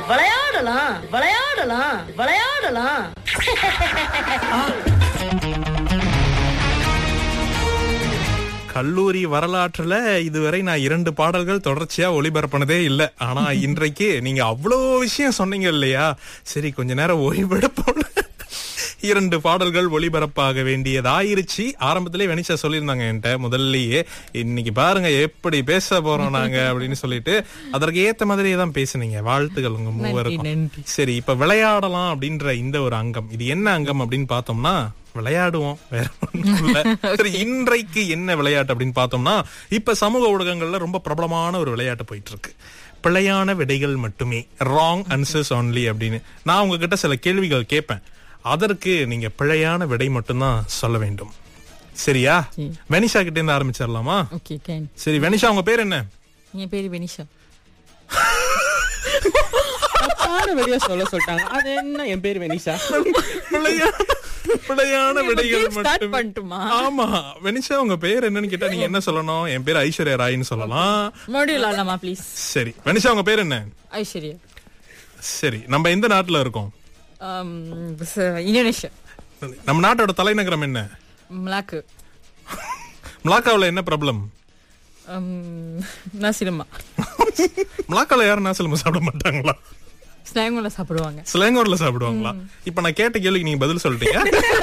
விளையாடலாம் விளையாடலாம் விளையாடலாம் கல்லூரி வரலாற்றுல இதுவரை நான் இரண்டு பாடல்கள் தொடர்ச்சியா ஒளிபரப்பினதே இல்ல ஆனா இன்றைக்கு நீங்க அவ்வளோ விஷயம் சொன்னீங்க இல்லையா சரி கொஞ்ச நேரம் ஓய்வெடுப்போம் இரண்டு பாடல்கள் ஒளிபரப்பாக வேண்டியதாயிருச்சு ஆரம்பத்திலே வெனிஷா சொல்லியிருந்தாங்க என்கிட்ட முதல்லயே இன்னைக்கு பாருங்க எப்படி பேச போறோம் நாங்க அப்படின்னு சொல்லிட்டு அதற்கு ஏத்த மாதிரியே தான் பேசுனீங்க வாழ்த்துக்கள் உங்க மூவருக்கும் நன்றி. சரி இப்ப விளையாடலாம் அப்படின்ற இந்த ஒரு அங்கம் இது என்ன அங்கம் அப்படின்னு பார்த்தோம்னா விளையாடுவோம் வேற ஒண்ணும் இல்ல. சரி இன்றைக்கு என்ன விளையாட்டு அப்படின்னு பார்த்தோம்னா இப்ப சமூக ஊடகங்கள்ல ரொம்ப பிரபலமான ஒரு விளையாட்டு போயிட்டு இருக்கு பிழையான விடைகள் மட்டுமே ராங் ஆன்சர்ஸ் only அப்படின்னு நான் உங்ககிட்ட சில கேள்விகள் கேட்பேன் அதற்கு நீங்க பிழையான விடை மட்டும்தான் சொல்ல வேண்டும் சரியா வெனிஷா கிட்ட இருந்து ஆரம்பிச்சிடலாமா ஓகே கேன் சரி வெனிஷா உங்க பேர் என்ன என் பேரு வெனிஷா தப்பான வெளியா சொல்ல சொல்லிட்டாங்க அது என்ன என் பேர் வெனிஷா பிழையான பிழையான விடைகள் game start மட்டுமே பண்ணட்டுமா? ஆமா வெனிஷா உங்க பேர் என்னன்னு கேட்டா நீங்க என்ன சொல்லணும் என் பேர் ஐஸ்வர்யா ராய்னு சொல்லலாம் மறுபடியும் விளாடலாமா ப்ளீஸ் சரி வெனிஷா உங்க பேர் என்ன ஐஸ்வர்யா சரி நம்ம எந்த நாட்டுல இருக்கோம் Um, ச- இந்தோனேஷியா நம்ம நாட்டோட தலைநகரம் என்ன மலாக்கு மலாக்காவுல என்ன ப்ராப்ளம் Um, நசிலமா மலாக்கால யாரும் நாசலமா சாப்பிட மாட்டாங்களா ஸ்லாங்கோல சாப்பிடுவாங்க ஸ்லேங்கூர்ல சாப்பிடுவாங்களா இப்ப நான் கேட்ட கேள்விக்கு நீங்க பதில் சொல்லிட்டீங்க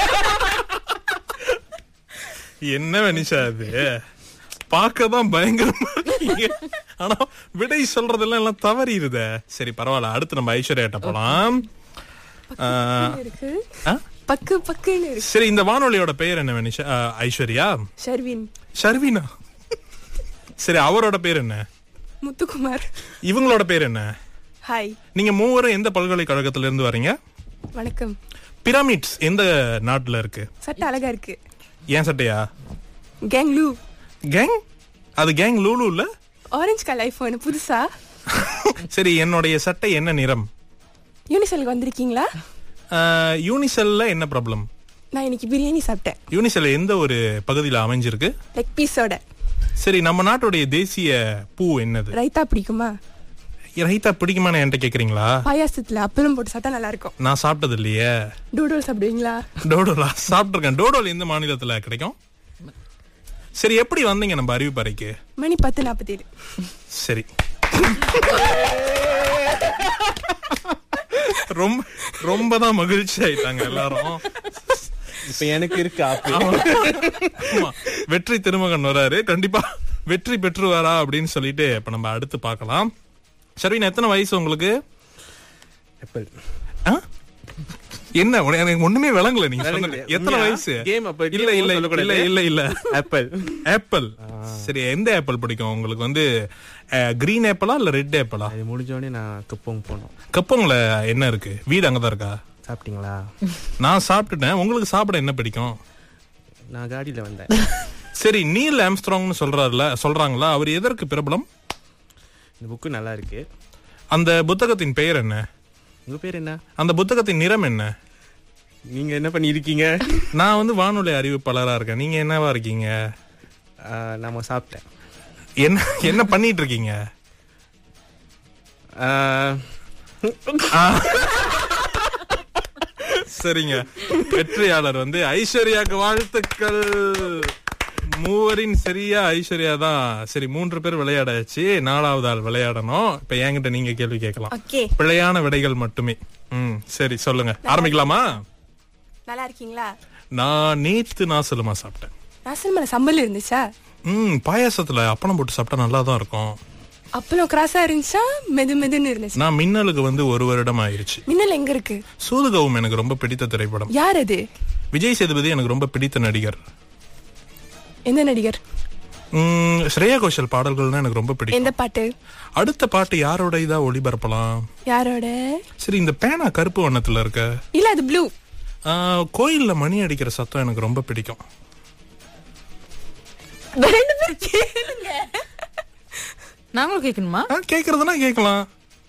என்ன வெனிஷா அது பார்க்கதான் பயங்கரமா இருக்கீங்க ஆனா விடை சொல்றதெல்லாம் எல்லாம் தவறிடுதே சரி பரவாயில்ல அடுத்து நம்ம ஐஸ்வர்யாட்ட போலாம் ஆஹ், இருக்கு ஆ? பக்கு பக்குன்னு இருக்கு சரி இந்த வானொலியோட பெயர் என்ன வெனிஷா ஆஹ், ஐஸ்வர்யா ஷர்வின் ஷர்வினா சரி அவரோட பேர் என்ன முத்துக்குமார் இவங்களோட பேர் என்ன ஹாய் நீங்க மூவரும் எந்த பல்கலைக்கழகத்துல இருந்து வரீங்க வணக்கம் பிரமிட்ஸ் எந்த நாட்டுல இருக்கு சட்டை அழகா இருக்கு ஏன் சட்டையா கேங் லூ கேங் அது கேங் லூலு இல்ல ஆரஞ்சு கலர் ஐஃபோன் புதுசா சரி என்னுடைய சட்டை என்ன நிறம் யூனிசெல்க்கு வந்திருக்கீங்களா ஆஹ், யூனிசெல்ல என்ன ப்ராப்ளம் நான் இன்னைக்கு பிரியாணி சாப்பிட்டேன் யூனிசெல் எந்த ஒரு பகுதியில் அமைஞ்சிருக்கு லெக் பீஸோட சரி நம்ம நாட்டுடைய தேசிய பூ என்னது ரைத்தா பிடிக்குமா ரைத்தா பிடிக்குமான்னு என்கிட்ட கேக்குறீங்களா பாயாசத்துல அப்பளம் போட்டு சாப்பிட்டா நல்லா இருக்கும் நான் சாப்பிட்டது இல்லையே டூடோல் சாப்பிடுவீங்களா டோடோலா சாப்பிட்டிருக்கேன் டோடோல் எந்த மாநிலத்துல கிடைக்கும் சரி எப்படி வந்தீங்க நம்ம அறிவிப்பறைக்கு மணி பத்து நாற்பத்தேழு சரி ரொம்ப ரொம்ப தான் மகிழ்ச்சி ஆயிட்டாங்க எல்லாரும் இப்ப எனக்கு இருக்கு ஆப்பு ஆமா. வெற்றி திருமகன் வராரு கண்டிப்பா வெற்றி பெற்றுவாரா அப்படின்னு சொல்லிட்டு இப்ப நம்ம அடுத்து பார்க்கலாம் ஷர்வின் எத்தனை வயசு உங்களுக்கு ஆப்பிள் ஆ? என்ன உன- எனக்கு ஒண்ணுமே விளங்கல நீங்க சொன்னது விளங்கலையா? எத்தனை உண்மையா? வயசு Game அப்ப இல்ல game இல்ல சொல்லக்கூடாது. இல்ல இல்ல இல்ல ஆப்பிள் ஆப்பிள் சரி எந்த ஆப்பிள் பிடிக்கும் உங்களுக்கு வந்து கிரீன் ஆப்பிளா இல்ல ரெட் ஆப்பிளா அது முடிஞ்ச உடனே நான் துப்பம் போனோம் கப்பங்கள என்ன இருக்கு வீடு அங்கதான் இருக்கா சாப்பிட்டீங்களா நான் சாப்பிட்டுட்டேன் உங்களுக்கு சாப்பிட என்ன பிடிக்கும் நான் காடியில வந்தேன் சரி நீல் ஆம்ஸ்ட்ராங்னு சொல்றாருல சொல்றாங்களா அவர் எதற்கு பிரபலம் இந்த புக்கு நல்லா இருக்கு அந்த புத்தகத்தின் பெயர் என்ன உங்க பேர் என்ன அந்த புத்தகத்தின் நிறம் என்ன நீங்க என்ன பண்ணிருக்கீங்க நான் வந்து வானொலி அறிவிப்பாளரா இருக்கேன் நீங்க என்னவா இருக்கீங்க ஆஹ், நாம சாப்பிட்டேன் என்ன என்ன பண்ணிட்டு இருக்கீங்க ஆஹ், சரிங்க வெற்றியாளர் வந்து ஐஸ்வர்யாக்கு வாழ்த்துக்கள் மூவரின் சரியா ஐஸ்வர்யா தான் சரி மூன்று பேர் விளையாடாச்சு நாலாவது ஆள் விளையாடணும் இப்ப என்கிட்ட நீங்க கேள்வி கேட்கலாம் ஓகே பிழையான விடைகள் மட்டுமே ம் சரி சொல்லுங்க ஆரம்பிக்கலாமா நல்லா இருக்கீங்களா நான் நேத்து நாசலமா சாப்பிட்டேன் நாசல் மேல சம்பல் இருந்துச்சா ம் பாயாசத்துல அப்பளம் போட்டு சாப்பிட்டா நல்லா தான் இருக்கும் அப்பளம் கிராஸா இருந்துச்சா மெது மெதுன்னு இருந்துச்சு நான் மின்னலுக்கு வந்து ஒரு வருடம் ஆயிருச்சு மின்னல் எங்க இருக்கு சூதுகவும் எனக்கு ரொம்ப பிடித்த திரைப்படம் யார் அது விஜய் சேதுபதி எனக்கு ரொம்ப பிடித்த நடிகர் எந்த நடிகர் ம், ஸ்ரேயா கோஷல் பாடல்கள்னா எனக்கு ரொம்ப பிடிக்கும் எந்த பாட்டு அடுத்த பாட்டு யாரோட இதா ஒளிபரப்பலாம் யாரோட சரி இந்த பேனா கருப்பு வண்ணத்துல இருக்க இல்ல அது ப்ளூ ஆ, கோயில்ல மணி அடிக்கிற சத்தம் எனக்கு ரொம்ப பிடிக்கும் ரெண்டு பேரும் கேளுங்க நாங்களும் கேட்கணுமா ஆ, கேக்குறதுனா கேட்கலாம்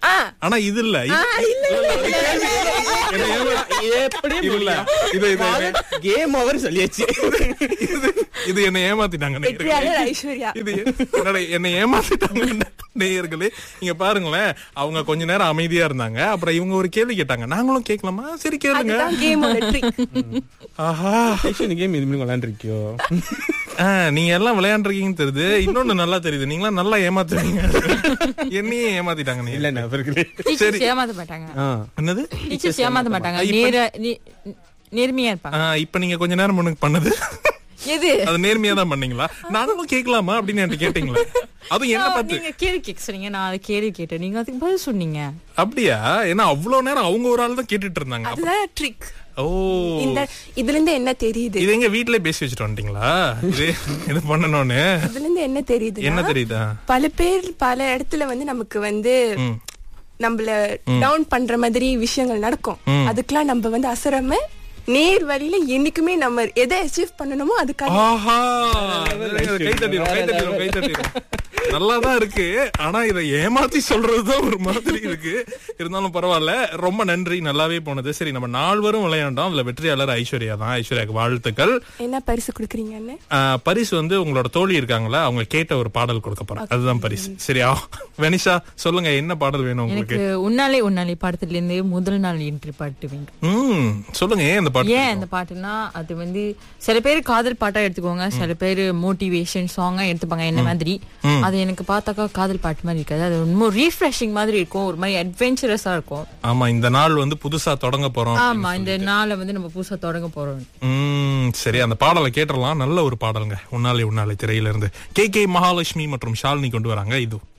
ஆ ஆனா இது இல்ல இது- என்னை ஏமா- எப்படி இல்ல இது இது கேம் ஓவர் சொல்லியாச்சு இது- இது என்ன ஏமாத்திட்டாங்க நேயர்களே. வெற்றியாளர் ஐஸ்வர்யா இது என்னடா என்னை ஏமாத்திட்டாங்க நேயர்களே இங்க பாருங்களேன் அவங்க கொஞ்ச நேரம் அமைதியா இருந்தாங்க அப்புறம் இவங்க ஒரு கேள்வி கேட்டாங்க நாங்களும் கேட்கலாமா சரி கேளுங்க அதுதான் கேமோட ட்ரிக் ஆஹா இந்த கேம் இது மாதிரி விளையாண்டுருக்கியோ ஆ, நீங்க எல்லாம் விளையாண்டுருக்கீங்கன்னு தெரியுது இன்னொன்னு நல்லா தெரியுது நீங்களாம் நல்லா ஏமாத்துறீங்க என்னையே ஏமாத்திட்டாங்க நீ இல்ல நபர்களே டீச்சர்ஸ் ஏமாத்த மாட்டாங்க ஆ என்னது டீச்சர்ஸ் ஏமாத்த மாட்டாங்க நேர நே- நேர்மையா இருப்பாங்க ஆ, இப்ப நீங்க கொஞ்ச நேரம் முன்னுக்கு பண்ணது எது அது நேர்மையா தான் பண்ணீங்களா நாங்களும் கேட்கலாமா அப்படின்னு என்கிட்ட கேட்டீங்களா அதுவும் என்ன பார்த்து நீங்க கேள்வி கேட்க சொன்னீங்க நான் அதை கேள்வி கேட்டேன் நீங்க அதுக்கு பதில் சொன்னீங்க அப்படியா ஏன்னா அவ்வளவு நேரம் அவங்க ஒரு ஆள் தான் கேட்டுட்டு இருந்தாங்க அப்ப- அதுதான் ட்ரிக் ஓ இந்த இதுல இருந்து என்ன தெரியுது இது எங்க வீட்லயே பேசி வச்சுட்டு வந்துட்டீங்களா இது இது பண்ணணும்னு இதுல இருந்து என்ன தெரியுது என்ன தெரியுதா பல பேர் பல இடத்துல வந்து நமக்கு வந்து ம். நம்மள டவுன் பண்ற மாதிரி விஷயங்கள் நடக்கும் அதுக்கெல்லாம் நம்ம வந்து அசராம நேர் வழியில என்னைக்குமே நம்ம எதை அச்சீவ் பண்ணணுமோ அதுக்காக ஆஹா கை தட்டிடும் கை தட்டிடும் கை தட்டிடும் நல்லாதான் இருக்கு ஆனா இதை ஏமாத்தி சொல்றதுதான் ஒரு மாதிரி இருக்கு இருந்தாலும் பரவாயில்ல ரொம்ப நன்றி நல்லாவே போனது சரி நம்ம நால்வரும் விளையாண்டோம் அதுல வெற்றியாளர் ஐஸ்வர்யா தான் ஐஸ்வர்யாக்கு வாழ்த்துக்கள் என்ன பரிசு கொடுக்குறீங்கன்னு ஆஹ், பரிசு வந்து உங்களோட தோழி இருக்காங்களா அவங்க கேட்ட ஒரு பாடல் கொடுக்க போறேன் அதுதான் பரிசு சரியா வெனிஷா சொல்லுங்க என்ன பாடல் வேணும் உங்களுக்கு எனக்கு உன்னாலே உன்னாலே பாடத்துல இருந்து முதல் நாள் என்று பாட்டு வேண்டும் ம் சொல்லுங்க ஏன் இந்த பாட்டு ஏன் அந்த பாட்டுனா அது வந்து சில பேர் காதல் பாட்டா எடுத்துக்கோங்க சில பேர் மோட்டிவேஷன் சாங்கா எடுத்துப்பாங்க என்ன மாதிரி அது எனக்கு பார்த்தாக்கா காதல் பாட்டு மாதிரி இருக்காது அது ரொம்ப ரீஃப்ரெஷிங் மாதிரி இருக்கும் ஒரு மாதிரி அட்வென்ச்சரஸா இருக்கும் ஆமா இந்த நாள் வந்து புதுசா தொடங்க போறோம் ஆமா இந்த நாளை வந்து நம்ம புதுசா தொடங்க போறோம் ம் சரி அந்த பாடலை கேட்டுறலாம் நல்ல ஒரு பாடலுங்க உன்னாலே உன்னாலே திரையில இருந்து கே கே மகாலட்சுமி மற்றும் ஷாலினி கொண்டு வராங்க இது